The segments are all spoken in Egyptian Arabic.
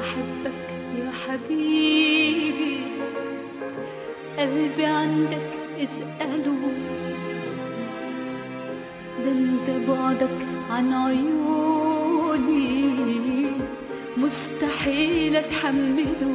بحبك يا حبيبي قلبي عندك اسأله ده انت بعدك عن عيوني مستحيل اتحمله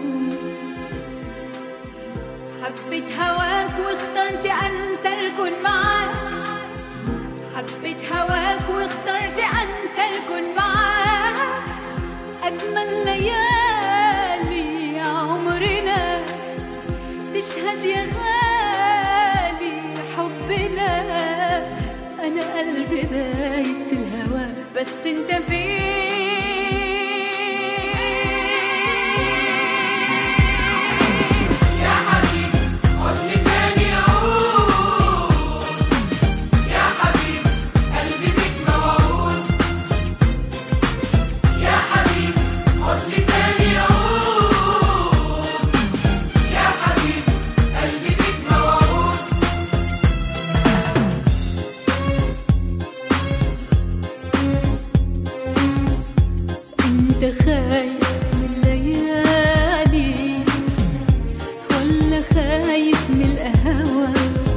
حبيت هواك واخترت انسى الكون معاك حبيت هواك واخترت انسى الكون معاك اجمل ليالي عمرنا تشهد يا غالي حبنا انا قلبي دايب في الهوى بس انت فين يا حبيبي حضني تاني عود يا حبيبي قلبي بيك موعود يا حبيبي حضني تاني عود يا حبيبي قلبي بيك موعود انت خايف من الليالي ولا خايف من القهوة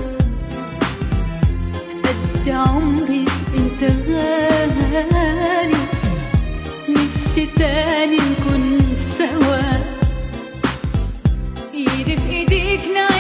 قد عمري انت غالي نفسي تاني نكون سوا ايدي في ايديك نعيش